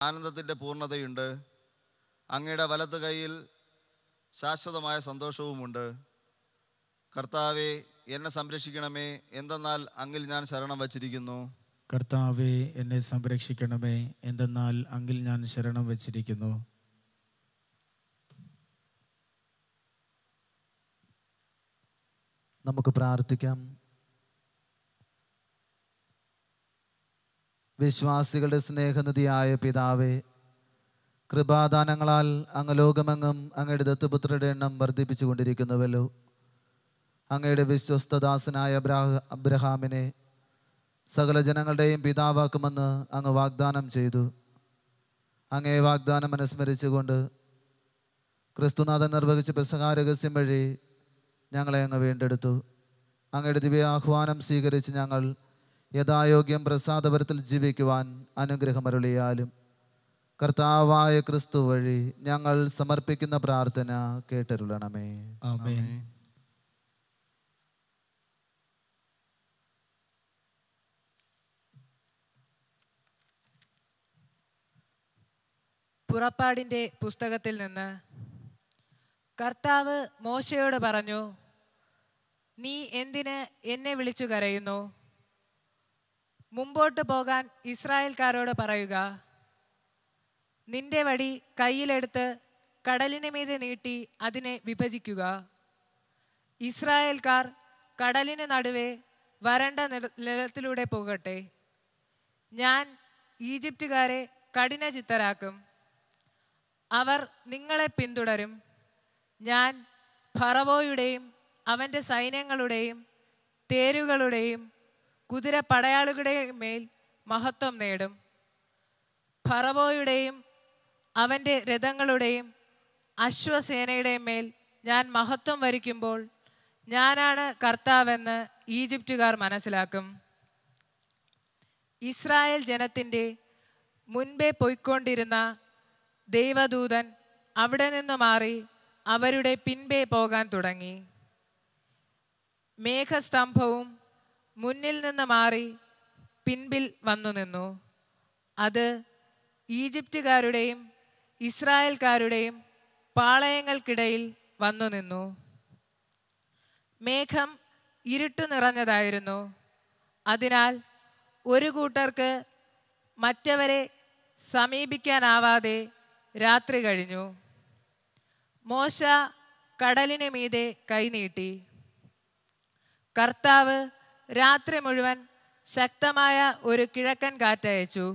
ആനന്ദത്തിൻ്റെ പൂർണ്ണതയുണ്ട് അങ്ങയുടെ വലത്ത് കൈയിൽ ശാശ്വതമായ സന്തോഷവുമുണ്ട് കർത്താവെ എന്നെ സംരക്ഷിക്കണമേ എന്തെന്നാൽ അങ്ങിൽ ഞാൻ ശരണം വച്ചിരിക്കുന്നു കർത്താവെ എന്നെ സംരക്ഷിക്കണമേ എന്തെന്നാൽ അങ്കിൽ ഞാൻ ശരണം വച്ചിരിക്കുന്നു നമുക്ക് പ്രാർത്ഥിക്കാം വിശ്വാസികളുടെ സ്നേഹനിധിയായ പിതാവേ കൃപാദാനങ്ങളാൽ അങ്ങ് ലോകമെങ്ങും അങ്ങയുടെ ദത്തുപുത്രരുടെ എണ്ണം വർദ്ധിപ്പിച്ചു കൊണ്ടിരിക്കുന്നുവല്ലോ അങ്ങയുടെ വിശ്വസ്തദാസനായ അബ്രാഹ അബ്രഹാമിനെ സകല ജനങ്ങളുടെയും പിതാവാക്കുമെന്ന് അങ്ങ് വാഗ്ദാനം ചെയ്തു അങ്ങേ വാഗ്ദാനം അനുസ്മരിച്ചുകൊണ്ട് ക്രിസ്തുനാഥൻ നിർവഹിച്ച പെസഹാരഹസ്യം വഴി ഞങ്ങളെ അങ്ങ് വീണ്ടെടുത്തു അങ്ങയുടെ ദിവ്യാഹ്വാനം സ്വീകരിച്ച് ഞങ്ങൾ യഥായോഗ്യം പ്രസാദപരത്തിൽ ജീവിക്കുവാൻ അനുഗ്രഹമരുളിയാലും കർത്താവായ ക്രിസ്തു വഴി ഞങ്ങൾ സമർപ്പിക്കുന്ന പ്രാർത്ഥന കേട്ടരുളണമേ ആമേൻ പുറപ്പാടിൻ്റെ പുസ്തകത്തിൽ നിന്ന് കർത്താവ് മോശയോട് പറഞ്ഞു നീ എന്തിന് എന്നെ വിളിച്ചു കരയുന്നു മുമ്പോട്ട് പോകാൻ ഇസ്രായേൽക്കാരോട് പറയുക നിന്റെ വടി കയ്യിലെടുത്ത് കടലിന് മീതെ നീട്ടി അതിനെ വിഭജിക്കുക ഇസ്രായേൽക്കാർ കടലിന് നടുവേ വരണ്ട നില- നിലത്തിലൂടെ പോകട്ടെ ഞാൻ ഈജിപ്തുകാരെ കഠിനചിത്തരാക്കും അവർ നിങ്ങളെ പിന്തുടരും ഞാൻ ഫറവോയുടെയും അവൻ്റെ സൈന്യങ്ങളുടെയും തേരുകളുടെയും കുതിര പടയാളികളുടെയും മേൽ മഹത്വം നേടും ഫറവോയുടെയും അവൻ്റെ രഥങ്ങളുടെയും അശ്വസേനയുടെയും മേൽ ഞാൻ മഹത്വം വരിക്കുമ്പോൾ ഞാനാണ് കർത്താവെന്ന് ഈജിപ്തുകാർ മനസ്സിലാക്കും ഇസ്രായേൽ ജനത്തിൻ്റെ മുൻപേ പൊയ്ക്കൊണ്ടിരുന്ന ദൈവദൂതൻ അവിടെ നിന്ന് മാറി അവരുടെ പിൻപേ പോകാൻ തുടങ്ങി മേഘസ്തംഭവും മുന്നിൽ നിന്ന് മാറി പിൻപിൽ വന്നു നിന്നു അത് ഈജിപ്തുകാരുടെയും ഇസ്രായേൽക്കാരുടെയും പാളയങ്ങൾക്കിടയിൽ വന്നു നിന്നു മേഘം ഇരുട്ടു നിറഞ്ഞതായിരുന്നു അതിനാൽ ഒരു കൂട്ടർക്ക് മറ്റവരെ സമീപിക്കാനാവാതെ രാത്രി കഴിഞ്ഞു മോശ കടലിന് മീതെ കൈനീട്ടി കർത്താവ് രാത്രി മുഴുവൻ ശക്തമായ ഒരു കിഴക്കൻ കാറ്റയച്ചു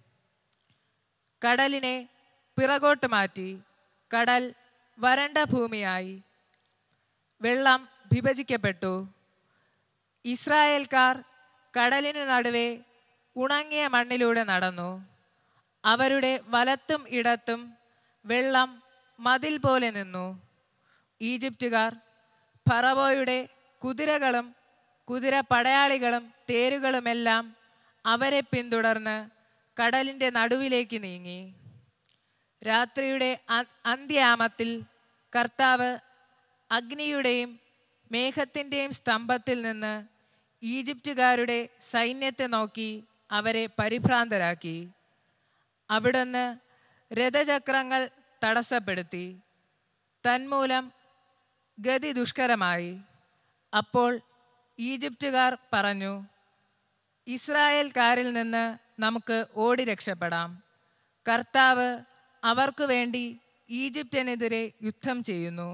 കടലിനെ പിറകോട്ട് മാറ്റി കടൽ വരണ്ട ഭൂമിയായി വെള്ളം വിഭജിക്കപ്പെട്ടു ഇസ്രായേൽക്കാർ കടലിനു നടുവേ ഉണങ്ങിയ മണ്ണിലൂടെ നടന്നു അവരുടെ വലത്തും ഇടത്തും വെള്ളം മതിൽ പോലെ നിന്നു ഈജിപ്തുകാർ ഫറവോയുടെ കുതിരകളും കുതിര പടയാളികളും തേരുകളുമെല്ലാം അവരെ പിന്തുടർന്ന് കടലിൻ്റെ നടുവിലേക്ക് നീങ്ങി രാത്രിയുടെ അ- അന്ത്യാമത്തിൽ കർത്താവ് അഗ്നിയുടെയും മേഘത്തിൻ്റെയും സ്തംഭത്തിൽ നിന്ന് ഈജിപ്തുകാരുടെ സൈന്യത്തെ നോക്കി അവരെ പരിഭ്രാന്തരാക്കി അവിടുന്ന് രഥചക്രങ്ങൾ തടസ്സപ്പെടുത്തി തന്മൂലം ഗതി ദുഷ്കരമായി അപ്പോൾ ഈജിപ്തുകാർ പറഞ്ഞു ഇസ്രായേൽക്കാരിൽ നിന്ന് നമുക്ക് ഓടി രക്ഷപ്പെടാം കർത്താവ് അവർക്കു വേണ്ടി ഈജിപ്തിനെതിരെ യുദ്ധം ചെയ്യുന്നു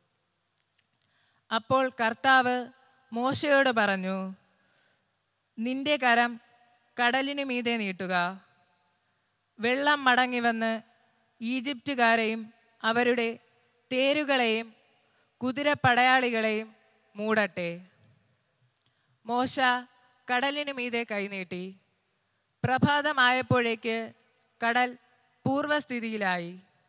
അപ്പോൾ കർത്താവ് മോശയോട് പറഞ്ഞു നിന്റെ കരം കടലിനു മീതെ നീട്ടുക വെള്ളം മടങ്ങി വന്ന് ഈജിപ്തുകാരെയും അവരുടെ തേരുകളെയും കുതിര പടയാളികളെയും മൂടട്ടെ മോശ കടലിനു മീതെ കൈനീട്ടി പ്രഭാതമായപ്പോഴേക്ക് കടൽ പൂർവസ്ഥിതിയിലായി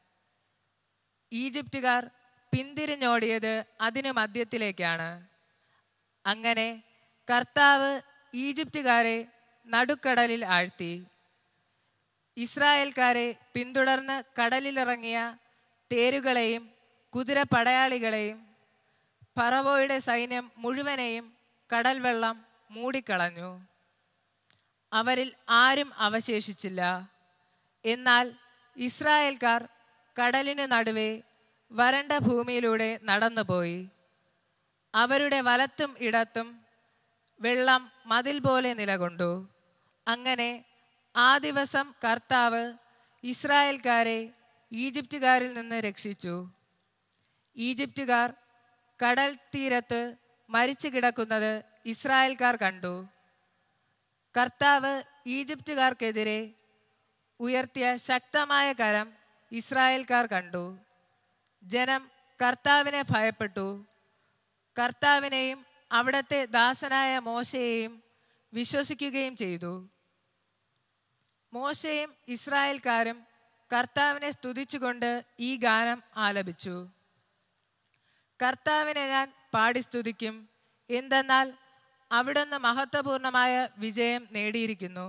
ഈജിപ്തുകാർ പിന്തിരിഞ്ഞോടിയത് അതിനു മധ്യത്തിലേക്കാണ് അങ്ങനെ കർത്താവ് ഈജിപ്തുകാരെ നടുക്കടലിൽ ആഴ്ത്തി ഇസ്രായേൽക്കാരെ പിന്തുടർന്ന് കടലിലിറങ്ങിയ തേരുകളെയും കുതിര പടയാളികളെയും ഫറവോയുടെ സൈന്യം മുഴുവനെയും കടൽ വെള്ളം മൂടിക്കളഞ്ഞു അവരിൽ ആരും അവശേഷിച്ചില്ല എന്നാൽ ഇസ്രായേൽക്കാർ കടലിന് നടുവേ വരണ്ട ഭൂമിയിലൂടെ നടന്നുപോയി അവരുടെ വലത്തും ഇടത്തും വെള്ളം മതിൽ പോലെ നിലകൊണ്ടു അങ്ങനെ ആ ദിവസം കർത്താവ് ഇസ്രായേൽക്കാരെ ഈജിപ്തുകാരിൽ നിന്ന് രക്ഷിച്ചു ഈജിപ്തുകാർ കടൽ തീരത്ത് മരിച്ചു കിടക്കുന്നത് ഇസ്രായേൽക്കാർ കണ്ടു കർത്താവ് ഈജിപ്തുകാർക്കെതിരെ ഉയർത്തിയ ശക്തമായ കരം ഇസ്രായേൽക്കാർ കണ്ടു ജനം കർത്താവിനെ ഭയപ്പെട്ടു കർത്താവിനെയും അവിടത്തെ ദാസനായ മോശയെയും വിശ്വസിക്കുകയും ചെയ്തു മോശയും ഇസ്രായേൽക്കാരും കർത്താവിനെ സ്തുതിച്ചുകൊണ്ട് ഈ ഗാനം ആലപിച്ചു കർത്താവിനെ ഞാൻ പാടി സ്തുതിക്കും എന്തെന്നാൽ അവിടുന്ന് മഹത്വപൂർണമായ വിജയം നേടിയിരിക്കുന്നു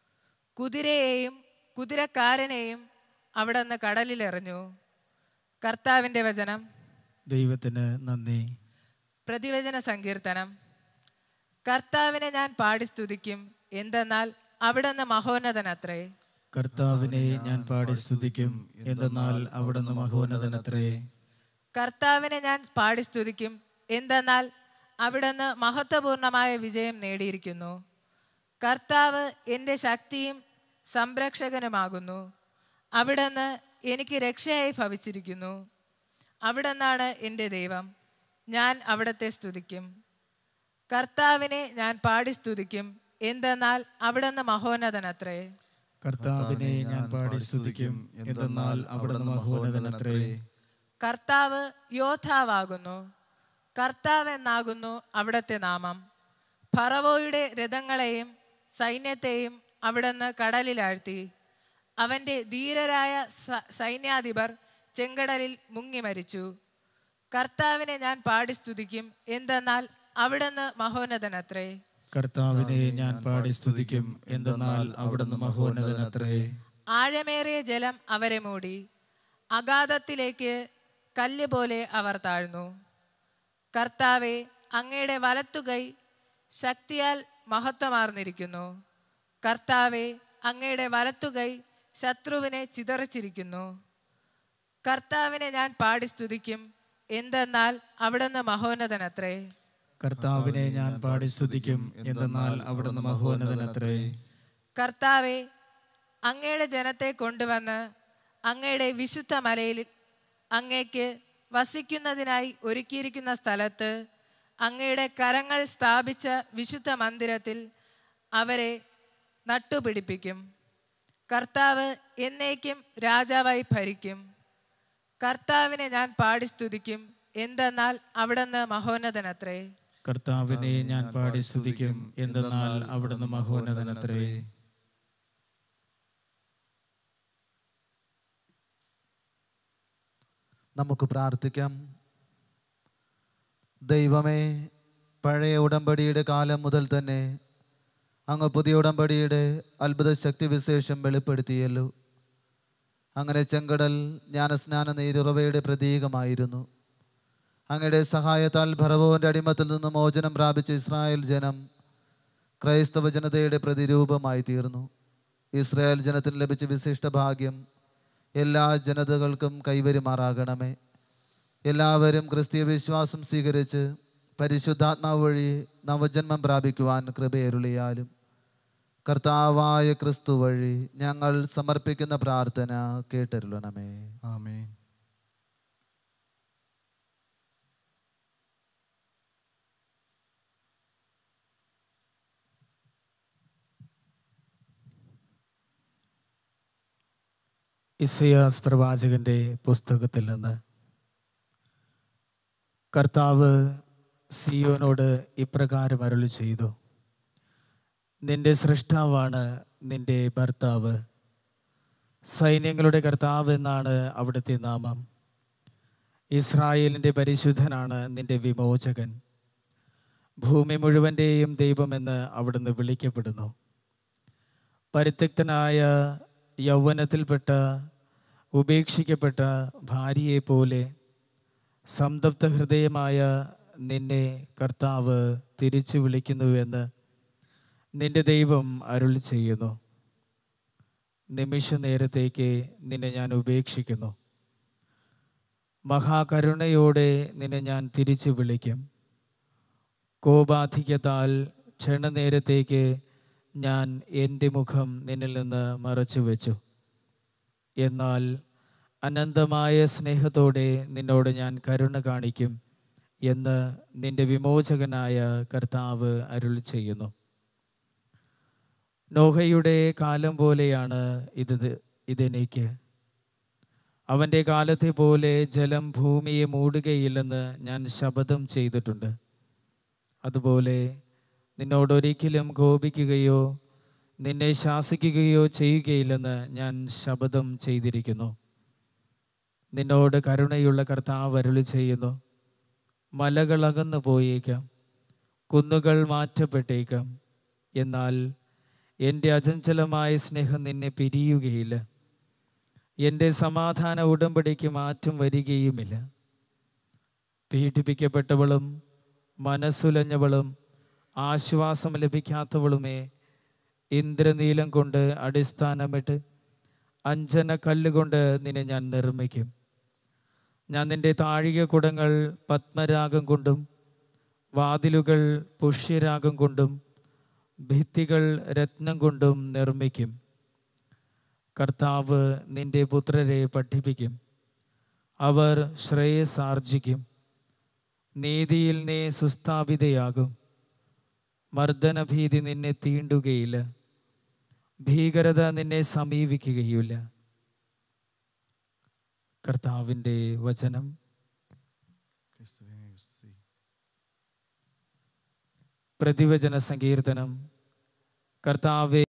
കുതിരയെയും കുതിരക്കാരനെയും അവിടുന്ന് കടലിലെറിഞ്ഞു കർത്താവിൻ്റെ വചനം ദൈവത്തിന് നന്ദി പ്രതിവചന സങ്കീർത്തനം കർത്താവിനെ ഞാൻ പാടി സ്തുതിക്കും എന്തെന്നാൽ അവിടുന്ന് മഹോന്നതനത്രേ കർത്താവിനെ ഞാൻ പാടി സ്തുതിക്കും എന്തെന്നാൽ അവിടുന്ന് മഹോന്നതനത്രേ കർത്താവിനെ ഞാൻ പാടി സ്തുതിക്കും എന്തെന്നാൽ അവിടുന്ന് മഹത്വപൂർണമായ വിജയം നേടിയിരിക്കുന്നു കർത്താവ് എൻ്റെ ശക്തിയും സംരക്ഷകനുമാകുന്നു അവിടുന്ന് എനിക്ക് രക്ഷയായി ഭവിച്ചിരിക്കുന്നു അവിടുന്നാണ് എൻ്റെ ദൈവം ഞാൻ അവിടത്തെ സ്തുതിക്കും കർത്താവിനെ ഞാൻ പാടി സ്തുതിക്കും എന്തെന്നാൽ അവിടുന്ന് മഹോന്നതനത്രേ കർത്താവിനെ ഞാൻ പാടി സ്തുതിക്കും എന്തെന്നാൽ അവിടുന്ന് മഹോന്നതനത്രേ കർത്താവ് യോദ്ധാവാകുന്നു കർത്താവ് എന്നാകുന്നു അവിടത്തെ നാമം ഫറവോയുടെ രഥങ്ങളെയും സൈന്യത്തെയും അവിടുന്ന് കടലിലാഴ്ത്തി അവൻ്റെ ധീരരായ സ- സൈന്യാധിപർ ചെങ്കടലിൽ മുങ്ങി മരിച്ചു കർത്താവിനെ ഞാൻ പാടി സ്തുതിക്കും എന്തെന്നാൽ അവിടുന്ന് മഹോന്നതനത്രേ കർത്താവിനെ ഞാൻ പാടി സ്തുതിക്കും എന്തെന്നാൽ അവിടുന്ന് മഹോന്നതനത്രേ ആഴമേറിയ ജലം അവരെ മൂടി അഗാധത്തിലേക്ക് കല്ല് പോലെ അവർ താഴ്ന്നു കർത്താവെ അങ്ങയുടെ വലത്തുകൈ ശക്തിയാൽ മഹത്വമാർന്നിരിക്കുന്നു കർത്താവെ അങ്ങയുടെ വലത്തുകൈ ശത്രുവിനെ ചിതറിച്ചിരിക്കുന്നു കർത്താവിനെ ഞാൻ പാടി സ്തുതിക്കും എന്തെന്നാൽ അവിടുന്ന് മഹോന്നതനത്രേ കർത്താവിനെ ഞാൻ പാടി സ്തുതിക്കും എന്തെന്നാൽ അവിടുന്ന് മഹോന്നതനത്രേ കർത്താവെ അങ്ങയുടെ ജനത്തെ കൊണ്ടുവന്ന് അങ്ങയുടെ വിശുദ്ധ മലയിൽ അങ്ങയ്ക്ക് വസിക്കുന്നതിനായി ഒരുക്കിയിരിക്കുന്ന സ്ഥലത്ത് അങ്ങയുടെ കരങ്ങൾ സ്ഥാപിച്ച വിശുദ്ധ മന്ദിരത്തിൽ അവരെ നട്ടുപിടിപ്പിക്കും കർത്താവ് എന്നേക്കും രാജാവായി ഭരിക്കും കർത്താവിനെ ഞാൻ പാടി സ്തുതിക്കും എന്തെന്നാൽ അവിടുന്ന് മഹോന്നതനത്രേ കർത്താവിനെ ഞാൻ പാടി സ്തുതിക്കും എന്തെന്നാൽ അവിടുന്ന് മഹോന്നതനത്രേ നമുക്ക് പ്രാർത്ഥിക്കാം ദൈവമേ പഴയ ഉടമ്പടിയുടെ കാലം മുതൽ തന്നെ അങ്ങ് പുതിയ ഉടമ്പടിയുടെ അത്ഭുത ശക്തി വിശേഷം വെളിപ്പെടുത്തിയല്ലോ അങ്ങനെ ചെങ്കടൽ ജ്ഞാനസ്നാന നീരുറവയുടെ പ്രതീകമായിരുന്നു അങ്ങയുടെ സഹായത്താൽ ഭറവോന്റെ അടിമത്തിൽ നിന്ന് മോചനം പ്രാപിച്ച ഇസ്രായേൽ ജനം ക്രൈസ്തവ ജനതയുടെ പ്രതിരൂപമായി തീർന്നു ഇസ്രായേൽ ജനത്തിന് ലഭിച്ച വിശിഷ്ട ഭാഗ്യം എല്ലാ ജനതകൾക്കും കൈവരുമാറാകണമേ എല്ലാവരും ക്രിസ്തീയ വിശ്വാസം സ്വീകരിച്ച് പരിശുദ്ധാത്മാവ് വഴി നവജന്മം പ്രാപിക്കുവാൻ കൃപയരുളിയാലും കർത്താവായ ക്രിസ്തു വഴി ഞങ്ങൾ സമർപ്പിക്കുന്ന പ്രാർത്ഥന കേട്ടരുളണമേ ആമേൻ ഇസയാസ് പ്രവാചകന്റെ പുസ്തകത്തിൽ നിന്ന് കർത്താവ് സിയോനോട് ഇപ്രകാരം അരുളി ചെയ്തു നിന്റെ സൃഷ്ടാവാണ് നിന്റെ ഭർത്താവ് സൈന്യങ്ങളുടെ കർത്താവ് എന്നാണ് അവിടുത്തെ നാമം ഇസ്രായേലിൻ്റെ പരിശുദ്ധനാണ് നിന്റെ വിമോചകൻ ഭൂമി മുഴുവൻ്റെയും ദൈവമെന്ന് അവിടുന്ന് വിളിക്കപ്പെടുന്നു പരിത്യക്തനായ യൗവനത്തിൽപ്പെട്ട ഉപേക്ഷിക്കപ്പെട്ട ഭാര്യയെപ്പോലെ സംതപ്ത ഹൃദയമായ നിന്നെ കർത്താവ് തിരിച്ചു വിളിക്കുന്നുവെന്ന് നിന്റെ ദൈവം അരുളി ചെയ്യുന്നു നിമിഷ നേരത്തേക്ക് നിന്നെ ഞാൻ ഉപേക്ഷിക്കുന്നു മഹാകരുണയോടെ നിന്നെ ഞാൻ തിരിച്ചു വിളിക്കും കോപാധിക്യത്താൽ ക്ഷണനേരത്തേക്ക് ഞാൻ എൻ്റെ മുഖം നിന്നിൽ നിന്ന് മറച്ചു വെച്ചു എന്നാൽ അനന്തമായ സ്നേഹത്തോടെ നിന്നോട് ഞാൻ കരുണ കാണിക്കും എന്ന് നിന്റെ വിമോചകനായ കർത്താവ് അരുൾ ചെയ്യുന്നു നോഹയുടെ കാലം പോലെയാണ് ഇത് ഇതെനിക്ക് അവൻ്റെ കാലത്തെ പോലെ ജലം ഭൂമിയെ മൂടുകയില്ലെന്ന് ഞാൻ ശപഥം ചെയ്തിട്ടുണ്ട് അതുപോലെ നിന്നോടൊരിക്കലും കോപിക്കുകയോ നിന്നെ ശാസിക്കുകയോ ചെയ്യുകയില്ലെന്ന് ഞാൻ ശപഥം ചെയ്തിരിക്കുന്നു നിന്നോട് കരുണയുള്ള കർത്താവ് അരുളി ചെയ്യുന്നു മലകൾ അകന്നു പോയേക്കാം കുന്നുകൾ മാറ്റപ്പെട്ടേക്കാം എന്നാൽ എൻ്റെ അചഞ്ചലമായ സ്നേഹം നിന്നെ പിരിയുകയില്ല എൻ്റെ സമാധാന ഉടമ്പടിക്ക് മാറ്റം വരികയുമില്ല പീഡിപ്പിക്കപ്പെട്ടവളും മനസ്സുലഞ്ഞവളും ആശ്വാസം ലഭിക്കാത്തവളുമേ ഇന്ദ്രനീലം കൊണ്ട് അടിസ്ഥാനമിട്ട് അഞ്ജന കല്ലുകൊണ്ട് നിന്നെ ഞാൻ നിർമ്മിക്കും ഞാൻ നിന്റെ താഴിക കുടങ്ങൾ പത്മരാഗം കൊണ്ടും വാതിലുകൾ പുഷ്യരാഗം കൊണ്ടും ഭിത്തികൾ രത്നം കൊണ്ടും നിർമ്മിക്കും കർത്താവ് നിന്റെ പുത്രരെ പഠിപ്പിക്കും അവർ ശ്രേയസാർജിക്കും നീതിയിൽ നീ സുസ്ഥാപിതയാകും മർദ്ദനഭീതി നിന്നെ തീണ്ടുകയില്ല ഭീകരത നിന്നെ സമീപിക്കുകയില്ല കർത്താവിൻ്റെ വചനം പ്രതിവചന സങ്കീർത്തനം കർത്താവെ